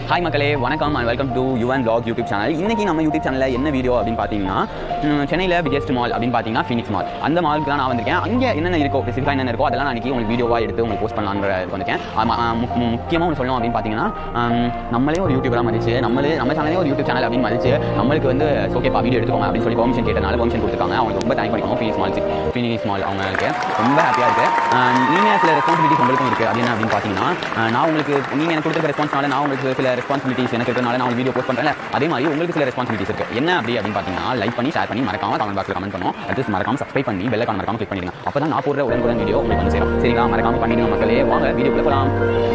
Hi மக்களே வணக்கம் and welcome to Yuvan vlog YouTube channel இன்னைக்கு நம்ம யூடியூப் சேனலில் என்ன வீடியோ அப்படின்னு பார்த்தீங்கன்னா ம், சென்னையில் பிகெஸ்ட் மால் அப்படின்னு பார்த்தீங்கன்னா ஃபினிக்ஸ் மால் அந்த மாலுக்கு தான் நான் வந்திருக்கேன் அங்கே என்னென்ன இருக்கோ ஸ்பெசிஃபிக்காக என்னென்ன இருக்கோ அதெல்லாம் நான் அன்றைக்கி உங்களுக்கு வீடியோவாக எடுத்து உங்களுக்கு போஸ்ட் பண்ணலான்ற இது வந்திருக்கேன் முக்கியமாக ஒன்று சொல்லணும் அப்படின்னு பார்த்தீங்கன்னா ம், நம்மளே ஒரு யூடியூபராக மதிச்சு நம்மளே நம்ம சேனலே ஒரு யூடியூப் சேனல் அப்படின்னு மதிச்சு நம்மளுக்கு வந்து ஓகேப்பா வீடியோ எடுத்துக்கோங்க அப்படின்னு சொல்லி பர்மிஷன் கேட்டனால பர்மிஷன் கொடுத்துருக்காங்க அவங்களுக்கு ரொம்ப தேங்க் பண்ணிக்கோங்க ஃபினிக்ஸ் மால் ஃபினிக்ஸ் மால் அவங்களுக்கு ரொம்ப ஹாப்பியாக இருக்குது நீங்கள் சில ரெஸ்பான்சிபிலிட்டிஸ் உங்களுக்கும் இருக்குது அது என்ன அப்படின்னு பார்த்தீங்கன்னா அஹ், நான் உங்களுக்கு நீங்கள் எனக்கு கொடுத்துருக்க ரெஸ்பான்ஸ்னால நான் உங்களுக்கு சில ரெஸ்பான்சிபிலிட்டிஸ் எனக்கு இருக்கிறனால நான் வீடியோ போஸ்ட் பண்ணுறேன் அதே மாதிரி உங்களுக்கு சில ரெஸ்பான்சிபிலிட்டிஸ் இருக்குது என்ன அப்படி அப்படின்னு பார்த்தீங்கன்னா லைக் பண்ணி ஷேர் பண்ணி மறக்காம கமெண்ட் பாக்ஸில் கமெண்ட் பண்ணும் அடுத்து மறக்காம சப்ஸ்கிரைப் பண்ணி பெல் ஐக்கான் மறக்காம கிளிக் பண்ணிடுங்க அப்போ தான் நான் போடுற உடனுக்குடன் வீடியோ உங்களுக்கு வந்து சேரும் சரிங்களா மறக்காம பண்ணிடுங்க மக்களே வாங்க வீடியோக்குள்ள போகலாம்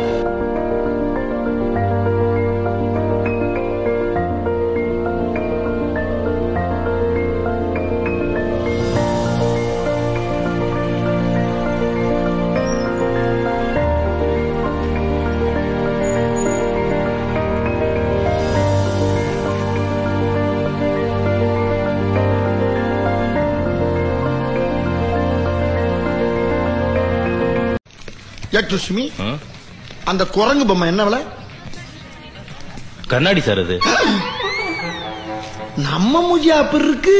யக்ஷ்மி அந்த குரங்கு பொம்மை என்ன விலை கண்ணாடி சார் அது நம்ம மூஜி அப்படி இருக்கு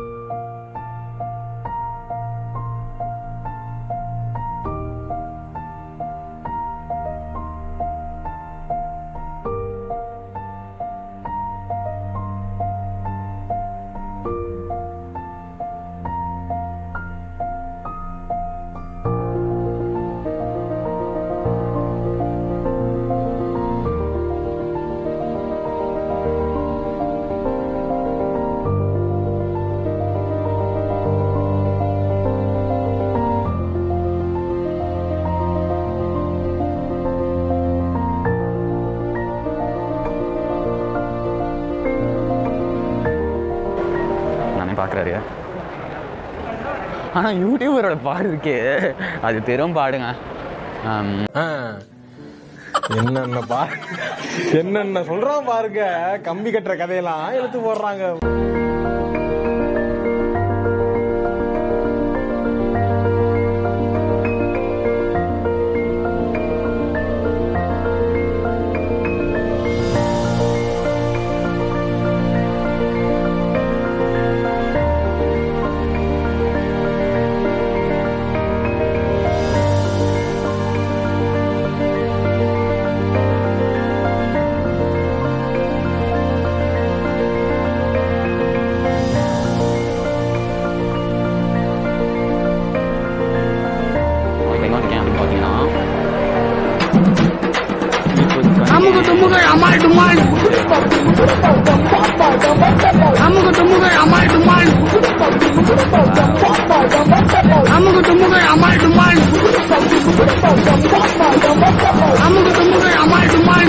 நானே பார்க்குறாரு ஆனால் யூடியூபரோட பாடு இருக்கே அது பெரும் பாடுங்க ஆம், ஆ. என்னென்ன பா என்னென்ன சொல்றான் பாருங்க கம்பி கட்டுற கதையெல்லாம் எடுத்து போடுறாங்க இப்போ எங்கே இருக்கேன் அப்படின்னு பார்த்தீங்கன்னா அமுக துமுக அமால் டுமால் அமுக துமுக அமால் டுமால் அமுக துமுக அமால் டுமால் அமுக துமுக அமால் டுமால்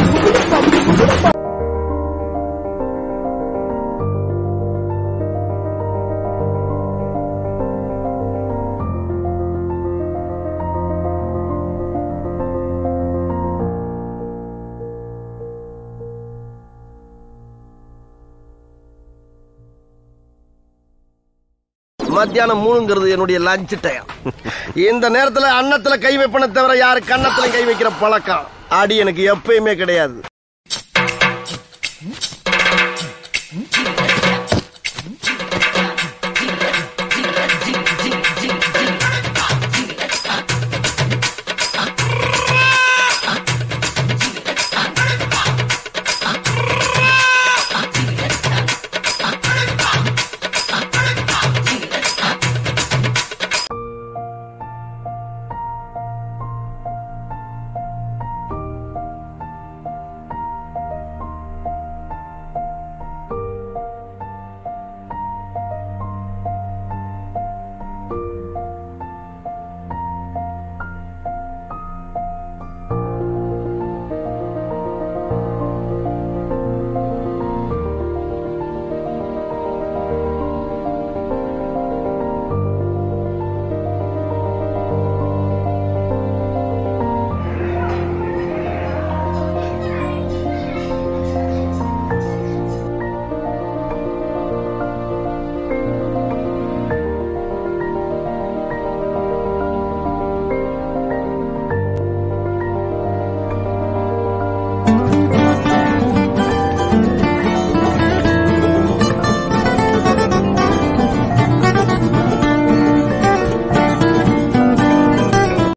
மத்தியானம் மூணுங்கிறது என்னுடைய லஞ்ச் டைம் இந்த நேரத்துல அன்னத்துல கை வைப்பன தவிர யாரு கன்னத்துல கை வைக்கிற பழக்கம் அடி எனக்கு எப்பயுமே கிடையாது